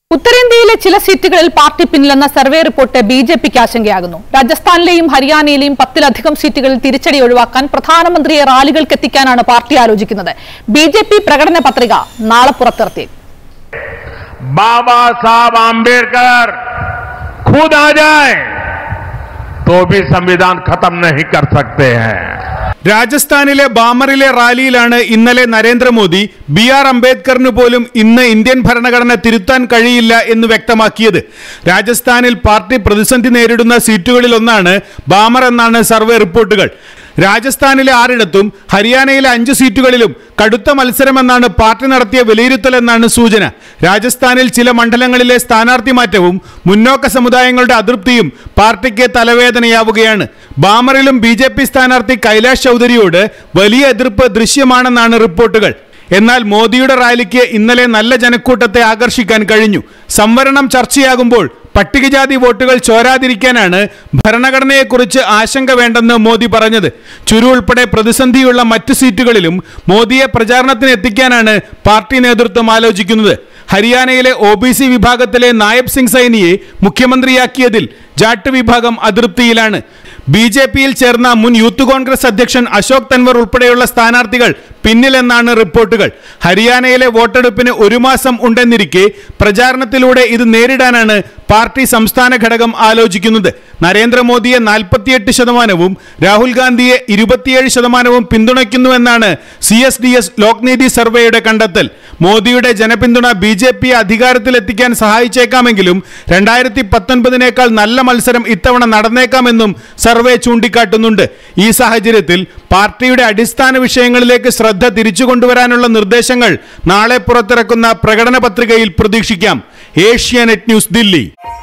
ഉത്തരേന്ത്യയിലെ ചില സീറ്റുകളിൽ പാർട്ടി പിന്നിലെന്ന സർവേ റിപ്പോർട്ട് ബി ജെ പിക്ക് ആശങ്കയാകുന്നു രാജസ്ഥാനിലെയും ഹരിയാനയിലെയും പത്തിലധികം സീറ്റുകളിൽ തിരിച്ചടി ഒഴിവാക്കാൻ പ്രധാനമന്ത്രിയെ റാലികൾക്ക് എത്തിക്കാനാണ് പാർട്ടി ആലോചിക്കുന്നത് ബി ജെ പി പ്രകടന പത്രിക നാളെ പുറത്തിറത്തി बाबा साहब आम्बेडकर खुद आ जाए तो भी संविधान खत्म नहीं कर सकते हैं രാജസ്ഥാനിലെ ബാമറിലെ റാലിയിലാണ് ഇന്നലെ നരേന്ദ്രമോദി ബി ആർ അംബേദ്കറിന് പോലും ഇന്ന് ഇന്ത്യൻ ഭരണഘടന തിരുത്താൻ കഴിയില്ല എന്ന് വ്യക്തമാക്കിയത് രാജസ്ഥാനിൽ പാർട്ടി പ്രതിസന്ധി നേരിടുന്ന സീറ്റുകളിലൊന്നാണ് ബാമർ എന്നാണ് സർവേ റിപ്പോർട്ടുകൾ രാജസ്ഥാനിലെ ആറിടത്തും ഹരിയാനയിലെ അഞ്ച് സീറ്റുകളിലും കടുത്ത മത്സരമെന്നാണ് പാർട്ടി നടത്തിയ വിലയിരുത്തലെന്നാണ് സൂചന രാജസ്ഥാനിൽ ചില മണ്ഡലങ്ങളിലെ സ്ഥാനാർത്ഥി മാറ്റവും മുന്നോക്ക സമുദായങ്ങളുടെ അതൃപ്തിയും പാർട്ടിക്ക് തലവേദനയാവുകയാണ് ബാമറിലും ബി ജെ പി സ്ഥാനാർത്ഥി കൈലാഷ് ചൗധരിയോട് വലിയ എതിർപ്പ് ദൃശ്യമാണെന്നാണ് റിപ്പോർട്ടുകൾ എന്നാൽ മോദിയുടെ റാലിക്ക് ഇന്നലെ നല്ല ജനക്കൂട്ടത്തെ ആകർഷിക്കാൻ കഴിഞ്ഞു സംവരണം ചർച്ചയാകുമ്പോൾ പട്ടികജാതി വോട്ടുകൾ ചോരാതിരിക്കാനാണ് ഭരണഘടനയെക്കുറിച്ച് ആശങ്ക വേണ്ടെന്ന് മോദി പറഞ്ഞത് ചുരു ഉൾപ്പെടെ പ്രതിസന്ധിയുള്ള മറ്റു സീറ്റുകളിലും മോദിയെ പ്രചാരണത്തിന് എത്തിക്കാനാണ് പാർട്ടി നേതൃത്വം ആലോചിക്കുന്നത് ഹരിയാനയിലെ ഒ ബി സി വിഭാഗത്തിലെ നായബ് സിംഗ് സൈനിയെ മുഖ്യമന്ത്രിയാക്കിയതിൽ ജാട്ട് വിഭാഗം അതൃപ്തിയിലാണ് ബി ജെ പിയിൽ ചേർന്ന മുൻ യൂത്ത് കോൺഗ്രസ് അധ്യക്ഷൻ അശോക് തൻവർ ഉൾപ്പെടെയുള്ള സ്ഥാനാർത്ഥികൾ പിന്നിലെന്നാണ് റിപ്പോർട്ടുകൾ ഹരിയാനയിലെ വോട്ടെടുപ്പിന് ഒരു മാസം ഉണ്ടെന്നിരിക്കെ പ്രചാരണത്തിലൂടെ ഇത് നേരിടാനാണ് പാർട്ടി സംസ്ഥാന ഘടകം ആലോചിക്കുന്നത് നരേന്ദ്രമോദിയെ നാൽപ്പത്തിയെട്ട് ശതമാനവും രാഹുൽ ഗാന്ധിയെ ഇരുപത്തിയേഴ് ശതമാനവും പിന്തുണയ്ക്കുന്നുവെന്നാണ് C S D S Lokniti സർവേയുടെ കണ്ടെത്തൽ മോദിയുടെ ജനപിന്തുണ ബി ജെ പി അധികാരത്തിലെത്തിക്കാൻ സഹായിച്ചേക്കാമെങ്കിലും രണ്ടായിരത്തി പത്തൊൻപതിനേക്കാൾ നല്ല മത്സരം ഇത്തവണ നടന്നേക്കാമെന്നും സർവേ ചൂണ്ടിക്കാട്ടുന്നുണ്ട് ഈ സാഹചര്യത്തിൽ പാർട്ടിയുടെ അടിസ്ഥാന വിഷയങ്ങളിലേക്ക് ശ്രദ്ധ തിരിച്ചു കൊണ്ടുവരാനുള്ള നിർദ്ദേശങ്ങൾ നാളെ പുറത്തിറക്കുന്ന പ്രകടന പത്രികയിൽ പ്രതീക്ഷിക്കാം ഏഷ്യാനെറ്റ് ന്യൂസ് ദില്ലി